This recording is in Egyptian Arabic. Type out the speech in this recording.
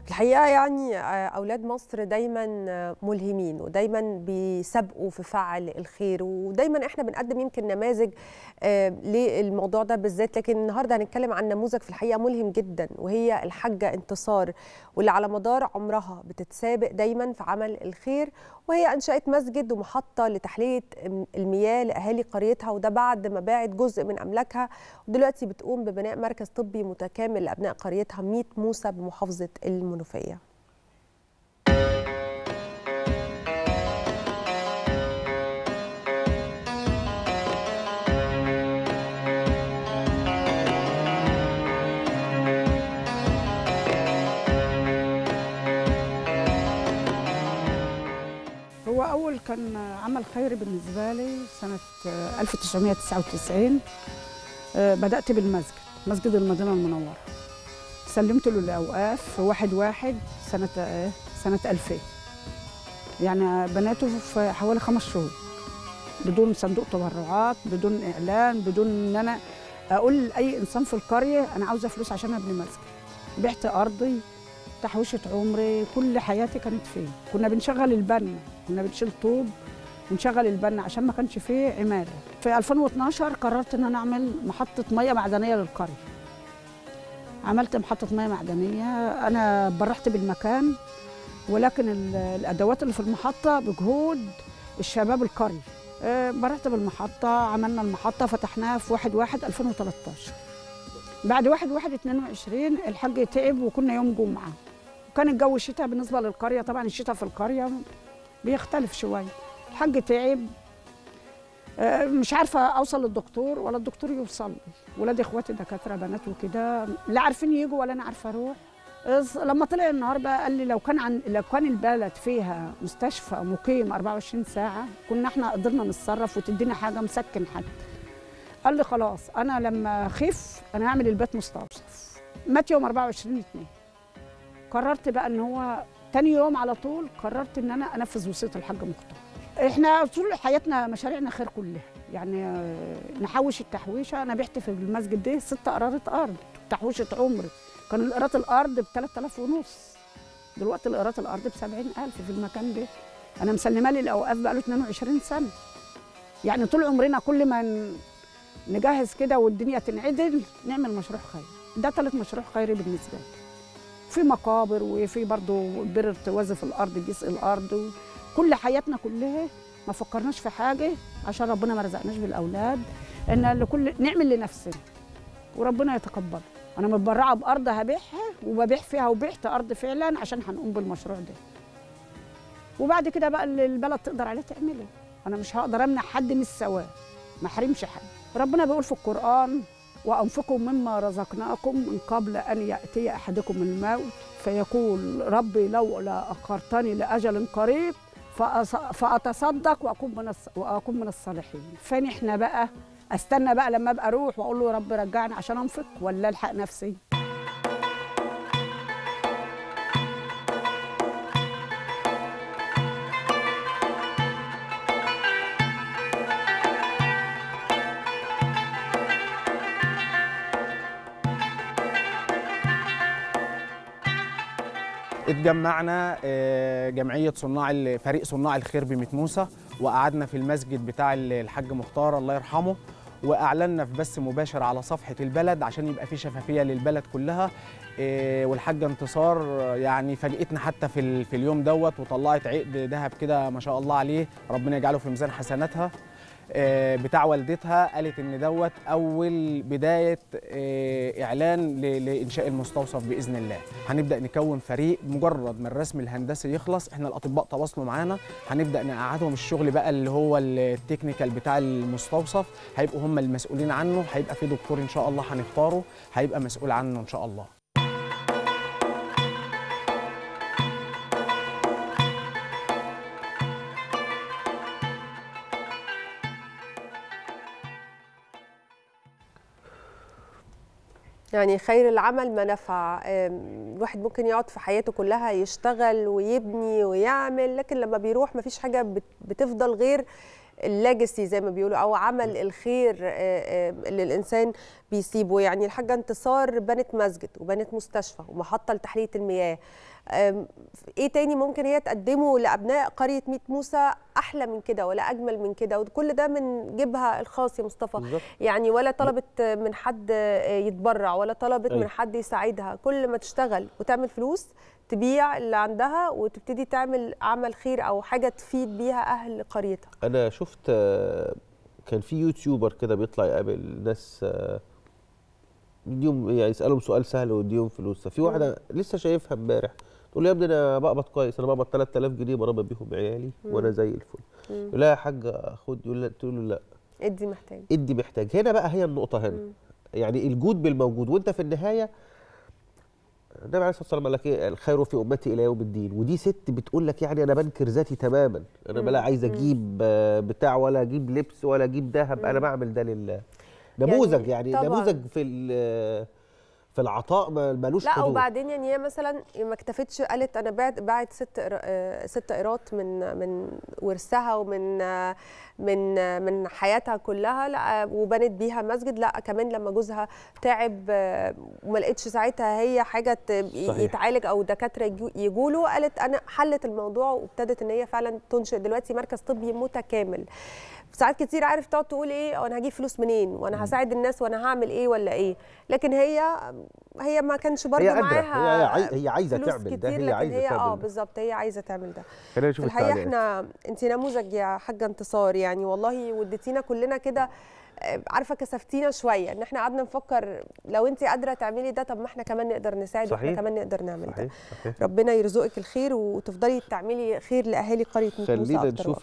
الحقيقه يعني اولاد مصر دايما ملهمين ودايما بيسابقوا في فعل الخير ودايما احنا بنقدم يمكن نماذج للموضوع ده بالذات لكن النهارده هنتكلم عن نموذج في الحقيقه ملهم جدا وهي الحاجه انتصار واللي على مدار عمرها بتتسابق دايما في عمل الخير وهي انشات مسجد ومحطه لتحليه المياه لاهالي قريتها وده بعد ما باعت جزء من املاكها ودلوقتي بتقوم ببناء مركز طبي متكامل لابناء قريتها ميت موسى بمحافظه المنوفيه هو أول كان عمل خيري بالنسبة لي سنة 1999 بدأت بالمسجد مسجد المدينة المنورة سلمت له الأوقاف في واحد واحد سنة سنة 2000 يعني بنيته في حوالي خمس شهور بدون صندوق تبرعات بدون إعلان بدون إن أنا أقول لأي إنسان في القرية أنا عاوزة فلوس عشان أبني مسجد بعت أرضي تحويشة عمري كل حياتي كانت فيه كنا بنشغل البنا كنا بنشيل طوب ونشغل البنا عشان ما كانش فيه عماله في 2012 قررت ان انا اعمل محطه ميه معدنيه للقريه عملت محطه ميه معدنيه انا برحت بالمكان ولكن الادوات اللي في المحطه بجهود الشباب القري برحت بالمحطه عملنا المحطه فتحناها في 1 1 2013 بعد 1 1 22 الحاج تعب وكنا يوم جمعه وكان الجو شتاء بالنسبه للقريه طبعا الشتاء في القريه بيختلف شويه الحاج تعب مش عارفه اوصل للدكتور ولا الدكتور يوصل لي ولاد اخواتي دكاتره بنات وكده لا عارفين يجوا ولا انا عارفه اروح لما طلع النهار بقى قال لي لو كان عن لو كان البلد فيها مستشفى مقيم 24 ساعه كنا احنا قدرنا نتصرف وتدينا حاجه مسكن حد قال لي خلاص انا لما اخف انا هعمل البيت مستوصف مات يوم 24 2 قررت بقى ان هو تاني يوم على طول قررت ان انا انفذ وصيه الحاج مختار احنا طول حياتنا مشاريعنا خير كلها يعني نحوش التحويشه انا بعت في المسجد ده ست قرارة ارض تحويشه عمري كان القراط الارض ب 3000 ونص دلوقتي القراط الارض ب 70000 في المكان ده انا مسلمه لي الاوقاف بقى له 22 سنه يعني طول عمرنا كل ما نجهز كده والدنيا تنعدل نعمل مشروع خير ده ثالث مشروع خيري بالنسبه لي في مقابر وفي برضه بر توظف الارض بيسقي الارض كل حياتنا كلها ما فكرناش في حاجه عشان ربنا ما رزقناش بالاولاد ان لكل نعمل لنفسنا وربنا يتقبل انا متبرعه بارض هبيعها وببيع فيها وبعت ارض فعلا عشان هنقوم بالمشروع ده وبعد كده بقى اللي البلد تقدر عليه تعمله انا مش هقدر امنع حد من السواه ما احرمش حد ربنا بيقول في القران وأنفقوا مما رزقناكم من قبل أن يأتي أحدكم الموت فيقول ربي لولا أخرتني لأجل قريب فأتصدق وأكون من وأكون من الصالحين فين إحنا بقى أستنى بقى لما أبقى أروح وأقول له يا رب رجعني عشان أنفق ولا ألحق نفسي اتجمعنا جمعيه صناع فريق صناع الخير بميت موسى وقعدنا في المسجد بتاع الحاج مختار الله يرحمه واعلنا في بث مباشر على صفحه البلد عشان يبقى في شفافيه للبلد كلها والحاجه انتصار يعني فاجئتنا حتى في في اليوم دوت وطلعت عقد ذهب كده ما شاء الله عليه ربنا يجعله في ميزان حسناتها بتاع والدتها قالت ان دوت اول بدايه اعلان لانشاء المستوصف باذن الله هنبدا نكون فريق مجرد ما الرسم الهندسي يخلص احنا الاطباء تواصلوا معانا هنبدا نقعدهم الشغل بقى اللي هو التكنيكال بتاع المستوصف هيبقوا هم المسؤولين عنه هيبقى في دكتور ان شاء الله هنختاره هيبقى مسؤول عنه ان شاء الله يعني خير العمل ما نفع الواحد ممكن يقعد في حياته كلها يشتغل ويبني ويعمل لكن لما بيروح ما فيش حاجة بتفضل غير اللاجسي زي ما بيقولوا او عمل الخير اللي الانسان بيسيبوا يعني الحاجه انتصار بنت مسجد وبنت مستشفى ومحطه لتحليه المياه أم، ايه تاني ممكن هي تقدمه لابناء قريه ميت موسى احلى من كده ولا اجمل من كده وكل ده من جيبها الخاص يا مصطفى بالظبط يعني ولا طلبت من حد يتبرع ولا طلبت أيوة. من حد يساعدها كل ما تشتغل وتعمل فلوس تبيع اللي عندها وتبتدي تعمل عمل خير او حاجه تفيد بيها اهل قريتها انا شفت آه، كان في يوتيوبر كده بيطلع يقابل ناس آه، يديهم يعني يسالهم سؤال سهل ويديهم فلوس ففي واحده لسه شايفها امبارح تقول له يا ابني انا بقبض كويس انا بقبض 3000 جنيه بربى بيهم عيالي وانا زي الفل مم. يقول لها يا حاج خد يقول لها تقول له لا ادي محتاج ادي محتاج هنا بقى هي النقطه هنا مم. يعني الجود بالموجود وانت في النهايه النبي عليه الصلاه والسلام قال لك ايه الخير في امتي الى يوم الدين ودي ست بتقول لك يعني انا بنكر ذاتي تماما انا مم. بلا عايز مم. اجيب آه، بتاع ولا اجيب لبس ولا اجيب ذهب انا مم. بعمل ده لله نموذج يعني, طبعاً. نموذج في ال- في العطاء ما- ملوش لا حدود وبعدين يعني هي مثلا ما اكتفتش قالت انا بعت بعت ست قرا- آه، ست قيراط من من ورثها ومن آه، من آه، من حياتها كلها لا وبنت بيها مسجد لا كمان لما جوزها تعب آه، وما لقيتش ساعتها هي حاجه ت- صحيح. يتعالج او دكاتره يجوا له قالت انا حلت الموضوع وابتدت ان هي فعلا تنشئ دلوقتي مركز طبي متكامل ساعات كتير عارف تقعد تقول ايه وانا هجيب فلوس منين وانا هساعد الناس وانا هعمل ايه ولا ايه لكن هي هي ما كانش برضه هي قادرة، معاها هي عاي- هي عايزة فلوس تعمل ده، كتير، هي لكن عايزة هي تعمل اه ده. بالظبط هي عايزه تعمل ده خلينا في نشوف الحقيقه التعليقات احنا انت نموذج يا حاجه انتصار يعني والله وديتينا كلنا كده آه، عارفه كسفتينا شويه ان احنا قعدنا نفكر لو انت قادره تعملي ده طب ما احنا كمان نقدر نساعد واحنا صحيح. كمان نقدر نعمل ده صحيح صحيح ربنا يرزقك الخير وتفضلي تعملي خير لاهالي قريه موسى خلينا اكتر نشوف وأكتر.